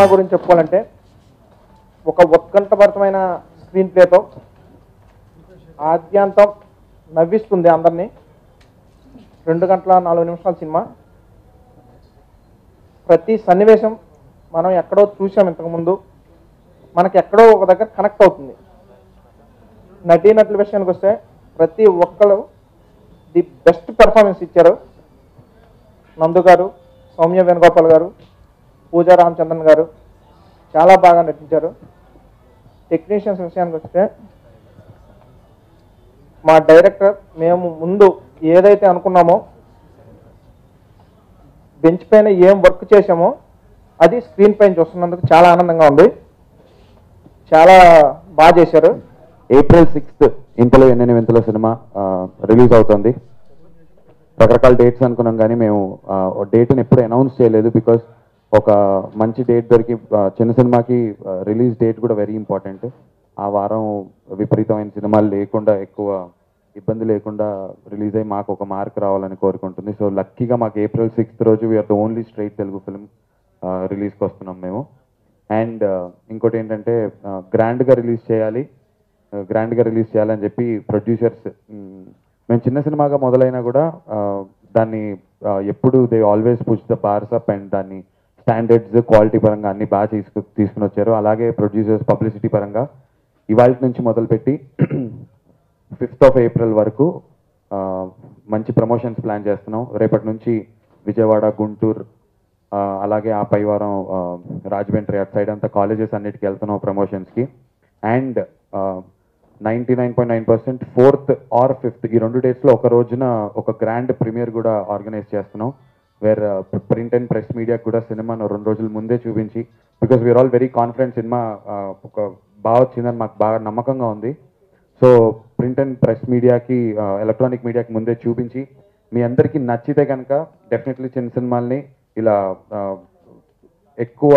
cinema గురించి చెప్పుకోవాలంటే ఒక ఉత్కంఠభరితమైన స్క్రీన్ ప్లేతో ఆద్యాంతం నవ్విస్తుంది అందరినీ రెండు గంటల నాలుగు నిమిషాల సినిమా ప్రతి సన్నివేశం మనం ఎక్కడో చూసాం ఇంతకుముందు మనకి ఎక్కడో ఒక దగ్గర కనెక్ట్ అవుతుంది నటీనటుల విషయానికి వస్తే ప్రతి ఒక్కరు ది బెస్ట్ పెర్ఫార్మెన్స్ ఇచ్చారు నందు గారు సౌమ్య వేణుగోపాల్ గారు పూజా రామచంద్రన్ గారు చాలా బాగా నటించారు టెక్నీషియన్స్ విషయానికి వస్తే మా డైరెక్టర్ మేము ముందు ఏదైతే అనుకున్నామో బెంచ్ పైన ఏం వర్క్ చేసామో అది స్క్రీన్ పైన చూస్తున్నందుకు చాలా ఆనందంగా ఉంది చాలా బాగా చేశారు ఏప్రిల్ సిక్స్త్ ఇంతలో ఎన్నెన్ని వింతలో సినిమా రిలీజ్ అవుతుంది రకరకాల డేట్స్ అనుకున్నాం కానీ మేము డేట్ని ఎప్పుడు అనౌన్స్ చేయలేదు బికాస్ ఒక మంచి డేట్ దొరికి ఆ, చిన్న సినిమాకి రిలీజ్ డేట్ కూడా వెరీ ఇంపార్టెంట్ ఆ వారం విపరీతమైన సినిమాలు లేకుండా ఎక్కువ ఇబ్బంది లేకుండా రిలీజ్ అయ్యి మాకు ఒక మార్క్ రావాలని కోరుకుంటుంది సో లక్కీగా మాకు ఏప్రిల్ సిక్స్త్ రోజు we are the only straight Telugu film రిలీజ్కి వస్తున్నాం మేము అండ్ ఇంకోటి ఏంటంటే గ్రాండ్గా రిలీజ్ చేయాలి గ్రాండ్గా రిలీజ్ చేయాలని చెప్పి ప్రొడ్యూసర్స్ మేము చిన్న సినిమాగా మొదలైనా కూడా ఆ, దాన్ని ఆ, ఎప్పుడు they always push the bars up and దాన్ని స్టాండర్డ్స్ క్వాలిటీ పరంగా అన్ని బాగా తీసుకు తీసుకుని వచ్చారు అలాగే ప్రొడ్యూసర్స్ పబ్లిసిటీ పరంగా ఇవాళ నుంచి మొదలుపెట్టి ఫిఫ్త్ ఆఫ్ ఏప్రిల్ వరకు ఆ, మంచి ప్రమోషన్స్ ప్లాన్ చేస్తున్నాం రేపటి నుంచి విజయవాడ గుంటూరు ఆ, అలాగే ఆ పై వారం ఆ, రాజమండ్రి అటు సైడ్ అంతా కాలేజెస్ అన్నిటికీ వెళ్తున్నాం ప్రమోషన్స్కి and ninety nine point nine percent fourth or fifth ఈ రెండు డేట్స్లో ఒక రోజున ఒక గ్రాండ్ ప్రీమియర్ కూడా ఆర్గనైజ్ చేస్తున్నాం వేర్ ప్రింట్ అండ్ ప్రెస్ మీడియాకి కూడా సినిమాను రెండు రోజుల ముందే చూపించి because we are all very confident cinema ఆ, ఒక బాగా వచ్చిందని మాకు బాగా నమ్మకంగా ఉంది సో ప్రింట్ అండ్ ప్రెస్ మీడియాకి ఎలక్ట్రానిక్ మీడియాకి ముందే చూపించి మీ అందరికీ నచ్చితే కనుక డెఫినెట్లీ చిన్న సినిమాల్ని ఇలా ఆ, ఎక్కువ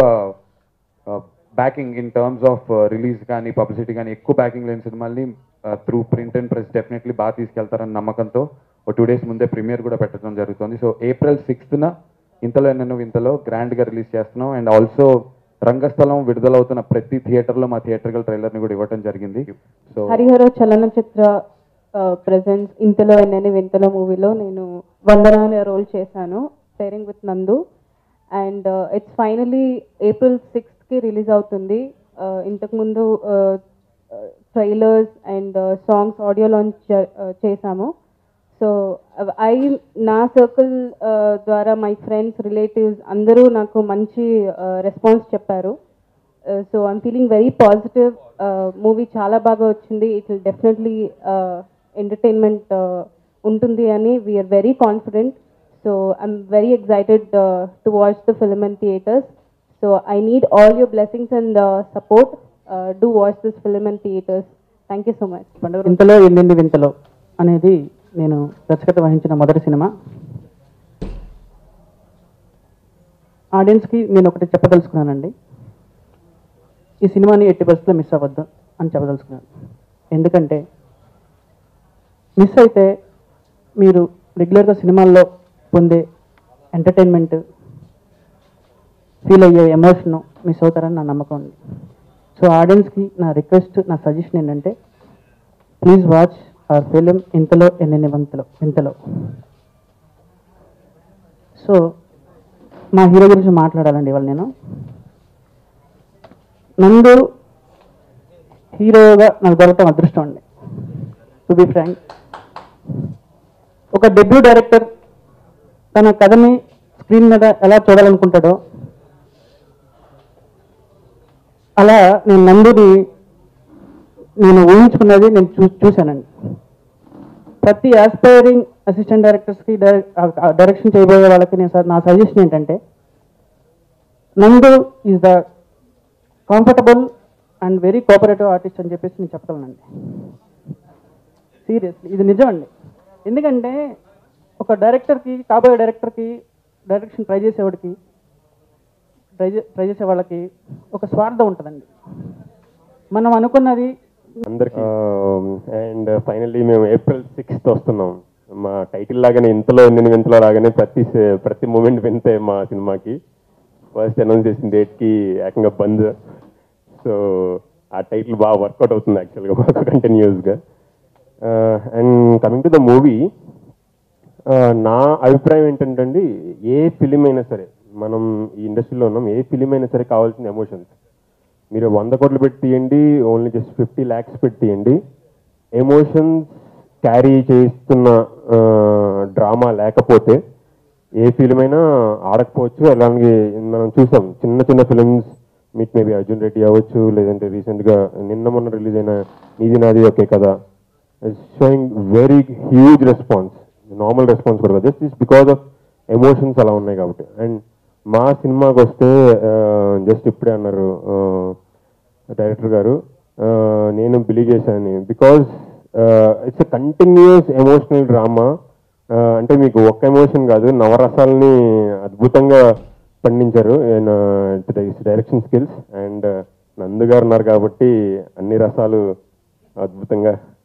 backing in terms of release కానీ పబ్లిసిటీ కానీ ఎక్కువ బ్యాకింగ్ లేని సినిమాల్ని through print and press definitely బాగా తీసుకెళ్తారని నమ్మకంతో ఒక టూ డేస్ ముందే ప్రీమియర్ కూడా పెట్టడం జరుగుతుంది సో ఏప్రిల్ సిక్స్త్న ఇంతలో ఎన్నెన్నో ఇంతలో గ్రాండ్గా రిలీజ్ చేస్తున్నాం అండ్ ఆల్సో రంగస్థలం విడుదలవుతున్న ప్రతి థియేటర్లో మా థియేటర్కల్ ట్రైలర్ని కూడా ఇవ్వడం జరిగింది సో హరిహర చలనచిత్ర ప్రెజెంట్స్ ఇంతలో ఎన్నెన్ని వింతలో మూవీలో నేను వందన అనే రోల్ చేశాను pairing with Nandu and it's finally April సిక్స్త్కి రిలీజ్ అవుతుంది Uh, ఇంతకుముందు trailers and songs audio launch చేశాము సో ఐ నా సర్కిల్ ద్వారా మై ఫ్రెండ్స్ రిలేటివ్స్ అందరూ నాకు మంచి రెస్పాన్స్ చెప్పారు so I'm feeling very positive movie చాలా బాగా వచ్చింది ఇట్ విల్ డెఫినెట్లీ ఎంటర్టైన్మెంట్ ఉంటుంది అని we are very confident so I'm very excited to watch the film in theatres so I need all your blessings and support do watch this film in theatres thank you so much పండుగ ఇంతలో ఎన్నెన్ని వింతలో అనేది నేను దర్శకత్వం వహించిన మొదటి cinema ఆడియన్స్కి నేను ఒకటి చెప్పదలుచుకున్నానండి ఈ సినిమాని ఎట్టి పరిస్థితుల్లో మిస్ అవ్వద్దు అని చెప్పదలుచుకున్నాను ఎందుకంటే మిస్ అయితే మీరు రెగ్యులర్గా సినిమాల్లో పొందే ఎంటర్టైన్మెంట్ ఫీల్ అయ్యే ఎమోషన్ మిస్ అవుతారని నా నమ్మకం ఉంది సో ఆడియన్స్కి నా రిక్వెస్ట్ నా సజెషన్ ఏంటంటే ప్లీజ్ వాచ్ అవర్ ఫిలిం ఇంతలో ఎన్నెన్ని వంతలో ఇంతలో సో మా హీరో గురించి మాట్లాడాలండి ఇవాళ నేను నందు హీరోగా నాకు దొరకటం అదృష్టం అండి టు బి ఫ్రాంక్ ఒక డెబ్యూ డైరెక్టర్ తన కథని స్క్రీన్ మీద ఎలా చూడాలనుకుంటాడో అలా నేను నందుని నేను ఊహించుకున్నది నేను చూ చూశానండి ప్రతి ఆస్పైరింగ్ అసిస్టెంట్ డైరెక్టర్స్కి డైరెక్షన్ చేయబోయే వాళ్ళకి నేను స- నా సజెషన్ ఏంటంటే Nandu is the comfortable and very cooperative artist అని చెప్పేసి నేను చెప్పగలనండి సీరియస్లీ ఇది నిజం అండి ఎందుకంటే ఒక డైరెక్టర్కి కాబోయే డైరెక్టర్కి డైరెక్షన్ ట్రై చేసేవాడికి ట్రై చే ట్రై చేసే వాళ్ళకి ఒక స్వార్థం ఉంటుందండి మనం అనుకున్నది అందరికి అండ్ ఫైనల్లీ మేము ఏప్రిల్ సిక్స్త్ వస్తున్నాం మా టైటిల్ లాగానే ఇంతలో ఎన్ని వింతలో లాగానే ప్రతి సే- ప్రతి మూమెంట్ వింతే మా సినిమాకి ఫస్ట్ అనౌన్స్ చేసిన డేట్కి ఏకంగా బంద్ సో ఆ టైటిల్ బాగా వర్కౌట్ అవుతుంది యాక్చువల్గా మాకు కంటిన్యూస్గా and coming to the movie నా అభిప్రాయం ఏంటంటే అండి ఏ ఫిలిం అయినా సరే మనం ఈ ఇండస్ట్రీలో ఉన్నాం ఏ ఫిలిం అయినా సరే కావాల్సిన ఎమోషన్స్ మీరు వంద కోట్లు పెట్టి తీయండి ఓన్లీ జస్ట్ ఫిఫ్టీ ల్యాక్స్ పెట్టి తీయండి ఎమోషన్స్ క్యారీ చేస్తున్న డ్రామా లేకపోతే ఏ ఫిలిం అయినా ఆడకపోవచ్చు అలాగే మనం చూసాం చిన్న చిన్న films meet maybe Arjun Reddy అవ్వచ్చు లేదంటే రీసెంట్గా నిన్న మొన్న రిలీజ్ అయిన నీది Naadi Oke Katha showing very huge response normal response కూడా just is because of emotions అలా ఉన్నాయి కాబట్టి అండ్ మా సినిమాకి వస్తే జస్ట్ ఇప్పుడే అన్నారు డైరెక్టర్ గారు ఆ, నేను బిలీవ్ చేశాను because it's a continuous emotional drama అంటే మీకు ఒక్క ఎమోషన్ కాదు నవరసాలని అద్భుతంగా పండించారు డైరెక్షన్ స్కిల్స్ అండ్ నందు గారు ఉన్నారు కాబట్టి అన్ని రసాలు అద్భుతంగా